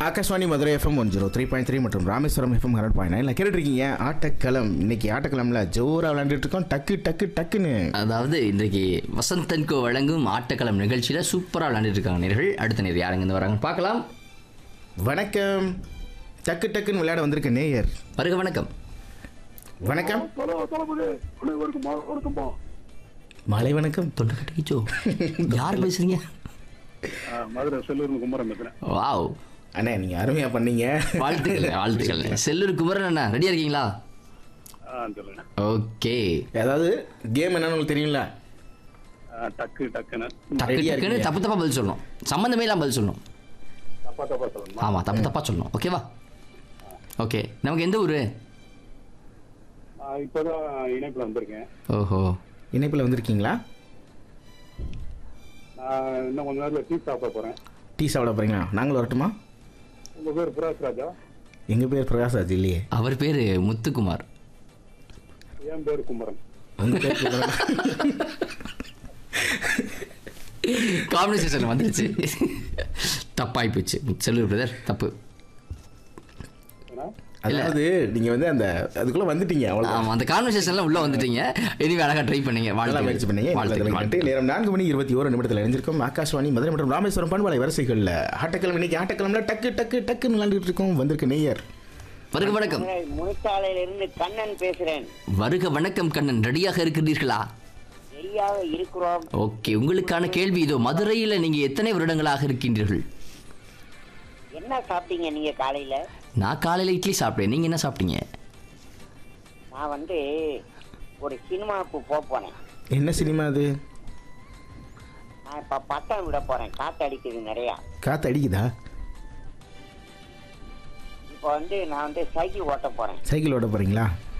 Akashvani Madurai FM one zero three point three மற்றும் Rameswaram FM hundred point nine கேட்டுருக்கீங்க ஆட்டக்களம் இன்னைக்கு ஆட்டக்களம்ல ஜோரா விளையாண்டுட்டு இருக்கோம் டக்கு டக்கு டக்குன்னு அதாவது இன்றைக்கு வசந்தன்கோ வழங்கும் ஆட்டக்களம் நிகழ்ச்சியில் சூப்பராக விளையாண்டுட்டு இருக்காங்க நேர்கள் அடுத்த நேர் யாருங்க இருந்து வராங்கன்னு பார்க்கலாம் வணக்கம் டக்கு டக்குன்னு விளையாட வந்திருக்க நேயர் வருக வணக்கம் வணக்கம் ஹலோ தளபதி அனைவருக்கும் மா- வணக்கம்மா மாலை வணக்கம் தொண்டை கட்டிக்கிச்சோ யார் பேசுறீங்க ஆ, மதுரை செல்லூர் குமரன் பேசுறேன் வாவ் அண்ணே நீங்க அருமையா பண்ணீங்க வாழ்த்துக்கள் வாழ்த்துக்கள் செல்லூர் குமரன் அண்ணா ரெடியா இருக்கீங்களா ஆ சொல்லுங்க ஓகே அதாவது கேம் என்னன்னு உங்களுக்கு தெரியுங்களா ஆ, டக்கு டக்குன்னு டக்கு Ready-ஆ டக்குன்னு இருக்கீங்க? தப்பு தப்பா பதில் சொல்லணும் சம்மந்தமே இல்லாம பதில் சொல்லணும் தப்பா தப்பா சொல்லணுமா ஆமா தப்பு தப்பா சொல்லணும் ஓகேவா ஓகே நமக்கு எந்த ஊரு ஆ, இப்பதான் இணைப்புல வந்திருக்கேன் ஓஹோ இணைப்பில் வந்திருக்கீங்களா நான் இன்னும் கொஞ்ச நேரத்துல டீ சாப்பிட போறேன் டீ சாப்பிட போறீங்களா நாங்களும் வரட்டுமா உங்க பேர் புராஜ் ராஜா எங்க பேர் பிரகாஷ்ராஜ் இல்லையே அவர் பேரு முத்துக்குமார் என் பேர் குமரன் உங்க பேர் குமரன். கான்வர்சேஷன் வந்துருச்சு தப்பாகி போச்சு செல்லூர் பிரதர் தப்பு ஏன்னா அதாவது நீங்க வந்து அந்த அதுக்குள்ள வந்துட்டீங்க அவ்வளவுதான் ஆமா அந்த கான்வர்சேஷன்ல உள்ள வந்துட்டீங்க இனிமே அழகா ட்ரை பண்ணீங்க நல்லா முயற்சி பண்ணீங்க வாழ்த்துக்கள் நல்லது வாழ்த்துக்கள். நேரம் நான்கு மணி இருபத்தி ஓரு நிமிடத்தில் இணைஞ்சிருக்கோம் ஆகாஷ்வாணி மதுரை மற்றும் ராமேஸ்வரம் பண்பலை வரிசைகளில் ஆட்டக்கிழமை இன்னைக்கு ஆட்டக்கிழமைல டக்கு டக்கு டக்குன்னு விளையாண்டுட்டு இருக்கோம் வந்திருக்க நேயர் வருக வணக்கம் முனிச்சாலையிலிருந்து கண்ணன் பேசுறேன் வருக வணக்கம் கண்ணன் ரெடியாக இருக்கிறீர்களா சரியாக இருக்கிறோம் ஓகே உங்களுக்கான கேள்வி இதோ மதுரையில நீங்க எத்தனை வருடங்களாக இருக்கின்றீர்கள் என்ன சாப்பிட்டீங்க நீங்க காலையில நான் காலையில இட்லி சாப்பிட்டேன் நீங்க என்ன சாப்பிட்டீங்க நான் வந்து ஒரு சினிமாவுக்கு போக போனேன் என்ன சினிமா அது நான் இப்ப பட்டம் விட போறேன் காத்து அடிக்குது நிறையா காத்து அடிக்குதா இப்போ வந்து நான் வந்து சைக்கிள் ஓட்ட போறேன் சைக்கிள் ஓட்ட போறீங்களா